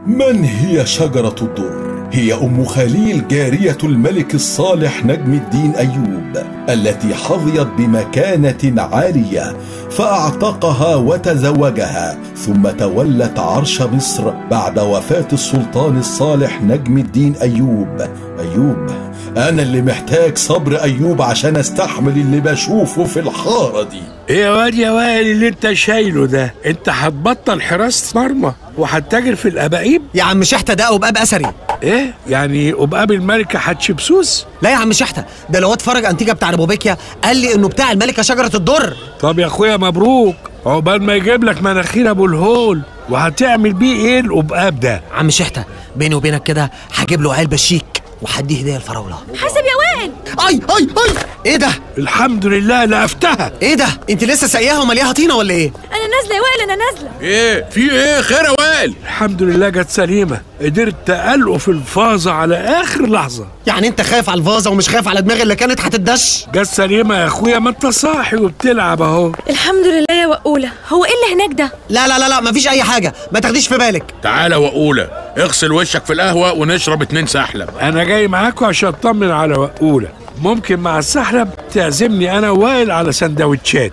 من هي شجرة الدر؟ هي أم خليل جارية الملك الصالح نجم الدين أيوب التي حظيت بمكانة عالية فأعتقها وتزوجها ثم تولت عرش مصر بعد وفاة السلطان الصالح نجم الدين أيوب أيوب أنا اللي محتاج صبر أيوب عشان أستحمل اللي بشوفه في الحارة دي ايه يا واد يا وائل اللي انت شايله ده انت هتبطل حراسة مرمى وهتتاجر في الاباقيب يا عم شحتة ده أبقاب أثري ايه يعني ابقاب الملكة حتشبسوس لا يا عم شحتة ده لو اتفرج أنتيجا بتاع ربوبيكيا قال لي إنه بتاع الملكة شجرة الدر طب يا اخويا مبروك عقبال ما يجيب لك مناخير ابو الهول وهتعمل بيه ايه الابقاب ده عم شحتة بيني وبينك كده هجيب له علبة شيك وهديه هدية الفراولة حاسب يا وائل أي أي أي إيه ده؟ الحمد لله لقفتها إيه ده؟ أنت لسه سايقاها وملياها طينة ولا إيه؟ انا نازله يا وائل انا نازله ايه في ايه خير يا وائل الحمد لله جت سليمة قدرت ألقف الفازة على آخر لحظة يعني أنت خايف على الفازة ومش خايف على دماغي اللي كانت هتدش؟ جت سليمة يا أخويا ما أنت صاحي وبتلعب أهو الحمد لله يا وقوله هو ايه اللي هناك ده لا لا لا لا مفيش أي حاجة ما تاخديش في بالك تعالى وقولة اغسل وشك في القهوة ونشرب اتنين سحلب أنا جاي معاكم عشان أطمن على وقولة ممكن مع السحلب تعزمني أنا وائل على سندوتشات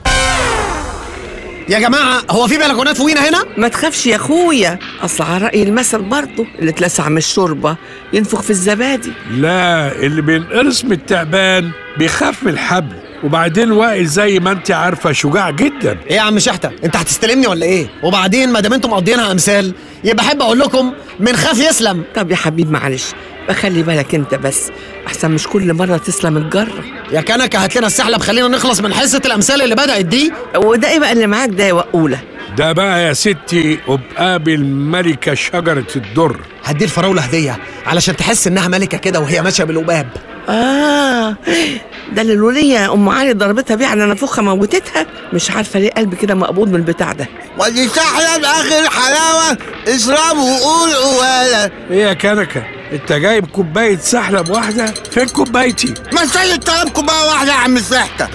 يا جماعة هو في بلكونات فوقينا هنا؟ ما تخافش يا اخويا اصل على راي المثل برضه اللي اتلسع من الشوربه ينفخ في الزبادي لا اللي بينقرص من التعبان بيخاف من الحبل وبعدين وائل زي ما انت عارفة شجاع جدا ايه يا عم شحتة انت هتستلمني ولا ايه وبعدين ما دام انتم مقضيينها امثال يبقى احب اقول لكم من خاف يسلم طب يا حبيب معلش بخلي بالك انت بس احسن مش كل مره تسلم الجره يا كنكة هات لنا السحلب خلينا نخلص من حصة الامثال اللي بدأت دي وده ايه بقى اللي معاك ده يا وقوله ده بقى يا ستي أبقاب الملكة شجرة الدر هدي الفراولة هدية علشان تحس انها ملكة كده وهي ماشية بالقباب اه ده اللي الوليه ام علي ضربتها بيه على نافوخها موتتها مش عارفه ليه قلبي كده مقبوض من البتاع ده ودي سحلب اخر حلاوه اشرب وقول قواله ايه يا كنكة انت جايب كوباية سحلب واحدة فين كوبايتي ما سيد طلبكم بقى واحده يا عم السحته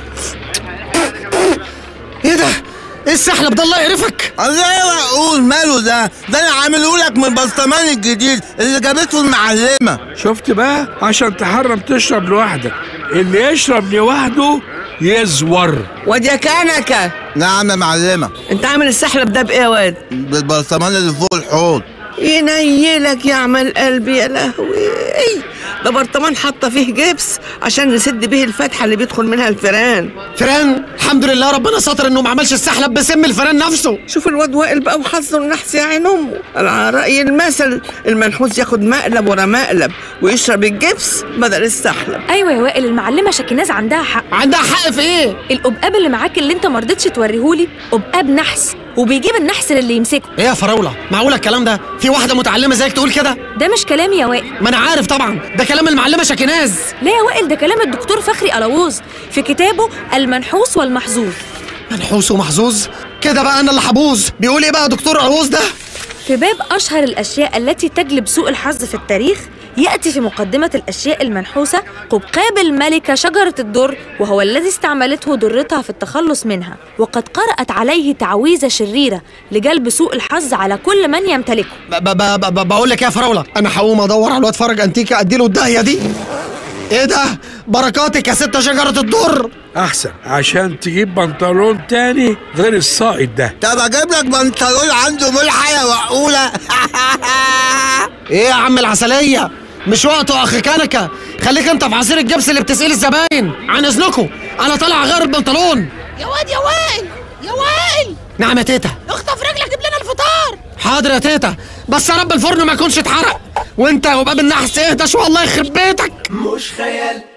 ايه ده ايه السحلب ده الله يقرفك الله اقول ماله ده ده انا عامله لك من البسطمان الجديد اللي جابته المعلمه شفت بقى عشان تحرم تشرب لوحدك اللي يشرب لوحده يزور واد يا كنكه نعم يا معلمه انت عامل السحلب ده بايه يا واد بالبسطمان اللي فوق الحوض ينيلك يا عمل قلبي يا لهوي ده برطمان حاطه فيه جبس عشان نسد به الفتحه اللي بيدخل منها الفيران فران الحمد لله ربنا ستر انه ما عملش السحلب بسم الفران نفسه شوف الواد وائل بقى وحظه النحس يا عين امه انا على راي المثل المنحوس ياخد مقلب ورا مقلب ويشرب الجبس بدل السحلب ايوه يا وائل المعلمه شكناز عندها حق عندها حق في ايه القبقاب اللي معاك اللي انت مرضتش توريهولي قبقاب نحس وبيجيب النحس للي يمسكه ايه يا فراولة معقولة الكلام ده في واحدة متعلمة زيك تقول كده ده مش كلامي يا وائل ما انا عارف طبعا ده كلام المعلمة شاكيناز لا يا وائل ده كلام الدكتور فخري ألاووز في كتابه المنحوس والمحظوظ منحوس ومحظوظ كده بقى انا اللي حبوظ بيقول ايه بقى دكتور عوز ده في باب أشهر الأشياء التي تجلب سوء الحظ في التاريخ يأتي في مقدمة الأشياء المنحوسة قبقاب الملكة شجرة الدر وهو الذي استعملته درتها في التخلص منها وقد قرأت عليه تعويذة شريرة لجلب سوء الحظ على كل من يمتلكه ب- ب- ب- ب- بقول لك إيه يا فراولة انا هقوم ادور على الواد فرج انتيكا اديله الداهية دي ايه ده بركاتك يا ستة شجرة الدر أحسن عشان تجيب بنطلون تاني غير الساقط ده طب اجيب لك بنطلون عنده ملحه يا وقوله ايه يا عم العسلية مش وقته يا اخي كنكة خليك انت في عصير الجبس اللي بتسقيل الزباين عن اذنكم انا طالع اغير البنطلون يا واد يا وائل يا وائل نعم يا تيتا اخطف رجلك جيب لنا الفطار حاضر يا تيتا بس يا رب الفرن ما يكونش اتحرق وانت يا وباب النحس اهدى شو الله يخرب بيتك مش خيال